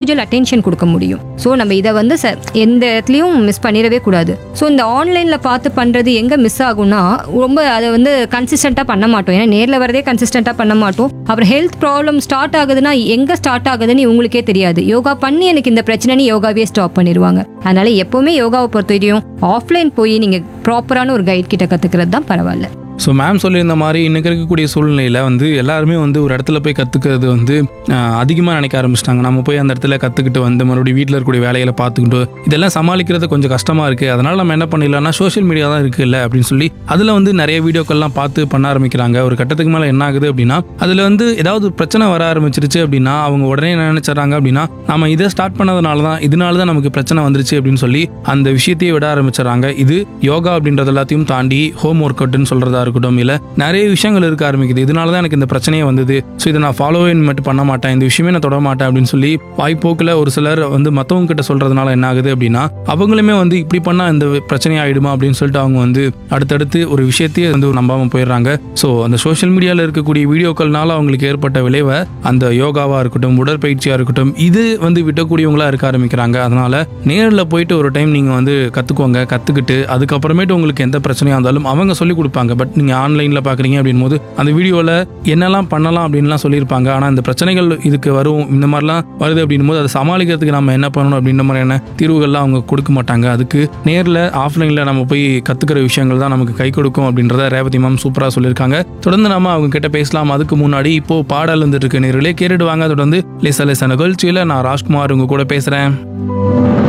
individual attention கொடுக்க முடியும் so நம்ம இதை வந்து ச எந்த இடத்துலையும் மிஸ் பண்ணிடவே கூடாது ஸோ இந்த ஆன்லைனில் பார்த்து பண்ணுறது எங்கே மிஸ் ஆகும்னா ரொம்ப அதை வந்து கன்சிஸ்டண்ட்டாக பண்ண மாட்டோம் ஏன்னா நேரில் வரதே கன்சிஸ்டண்ட்டாக பண்ண மாட்டோம் அப்புறம் ஹெல்த் ப்ராப்ளம் ஸ்டார்ட் ஆகுதுன்னா எங்கே ஸ்டார்ட் ஆகுதுன்னு இவங்களுக்கே தெரியாது யோகா பண்ணி எனக்கு இந்த பிரச்சனைன்னு யோகாவே ஸ்டாப் பண்ணிடுவாங்க அதனால எப்போவுமே யோகாவை பொறுத்த வரையும் ஆஃப்லைன் போய் நீங்கள் ப்ராப்பரான ஒரு கைட் கிட்ட கற்றுக்கிறது தான் பரவாயில்ல ஸோ மேம் சொல்லியிருந்த மாதிரி இன்னைக்கு இருக்கக்கூடிய சூழ்நிலையில் வந்து எல்லாருமே வந்து ஒரு இடத்துல போய் கற்றுக்கிறது வந்து அதிகமாக நினைக்க ஆரம்பிச்சிட்டாங்க நம்ம போய் அந்த இடத்துல கற்றுக்கிட்டு வந்து மறுபடியும் வீட்டில் இருக்கக்கூடிய வேலைகளை பார்த்துக்கிட்டு இதெல்லாம் சமாளிக்கிறது கொஞ்சம் கஷ்டமாக இருக்குது அதனால் நம்ம என்ன பண்ணிடலாம்னா சோஷியல் மீடியா தான் இருக்குல்ல அப்படின்னு சொல்லி அதில் வந்து நிறைய வீடியோக்கள்லாம் பார்த்து பண்ண ஆரம்பிக்கிறாங்க ஒரு கட்டத்துக்கு மேலே என்ன ஆகுது அப்படின்னா அதில் வந்து ஏதாவது பிரச்சனை வர ஆரம்பிச்சிருச்சு அப்படின்னா அவங்க உடனே என்ன நினைச்சிடறாங்க அப்படின்னா நம்ம இதை ஸ்டார்ட் பண்ணதுனால தான் இதனால தான் நமக்கு பிரச்சனை வந்துருச்சு அப்படின்னு சொல்லி அந்த விஷயத்தையே விட ஆரம்பிச்சிடறாங்க இது யோகா அப்படின்றது எல்லாத்தையும் தாண்டி ஹோம் ஒர்க் அவுட்னு சொல்றதா இருக்கட்டும் இல்லை நிறைய விஷயங்கள் இருக்க ஆரம்பிக்குது இதனால தான் எனக்கு இந்த பிரச்சனையே வந்தது ஸோ இதை நான் ஃபாலோவே மட்டும் பண்ண மாட்டேன் இந்த விஷயமே நான் தொட மாட்டேன் அப்படின்னு சொல்லி வாய்ப்போக்கில் ஒரு சிலர் வந்து மற்றவங்க கிட்ட சொல்றதுனால என்ன ஆகுது அப்படின்னா அவங்களுமே வந்து இப்படி பண்ணா இந்த பிரச்சனை ஆயிடுமா அப்படின்னு சொல்லிட்டு அவங்க வந்து அடுத்தடுத்து ஒரு விஷயத்தையே வந்து நம்பாம போயிடுறாங்க ஸோ அந்த சோஷியல் மீடியாவில் இருக்கக்கூடிய வீடியோக்கள்னால அவங்களுக்கு ஏற்பட்ட விளைவை அந்த யோகாவா இருக்கட்டும் உடற்பயிற்சியா இருக்கட்டும் இது வந்து விட்டக்கூடியவங்களா இருக்க ஆரம்பிக்கிறாங்க அதனால நேரில் போயிட்டு ஒரு டைம் நீங்க வந்து கத்துக்கோங்க கத்துக்கிட்டு அதுக்கப்புறமேட்டு உங்களுக்கு எந்த பிரச்சனையா இருந்தாலும் அவங்க சொல்லி கொடுப்பாங்க பட் நீங்க ஆன்லைன்ல பாக்குறீங்க அப்படின் போது அந்த வீடியோல என்னெல்லாம் பண்ணலாம் அப்படின்லாம் சொல்லியிருப்பாங்க ஆனா இந்த பிரச்சனைகள் இதுக்கு வரும் இந்த மாதிரிலாம் வருது அப்படின் போது அதை சமாளிக்கிறதுக்கு நம்ம என்ன பண்ணணும் அப்படின்ற மாதிரியான தீர்வுகள்லாம் அவங்க கொடுக்க மாட்டாங்க அதுக்கு நேரில் ஆஃப்லைனில் நம்ம போய் கத்துக்கிற விஷயங்கள் தான் நமக்கு கை கொடுக்கும் அப்படின்றத ரேவதி மேம் சூப்பராக சொல்லியிருக்காங்க தொடர்ந்து நாம அவங்க கிட்ட பேசலாம் அதுக்கு முன்னாடி இப்போ பாடல் வந்துட்டு இருக்கு நேர்களே கேட்டுடுவாங்க தொடர்ந்து லேசா லேசா நிகழ்ச்சியில் நான் ராஜ்குமார் உங்க கூட பேசுறேன்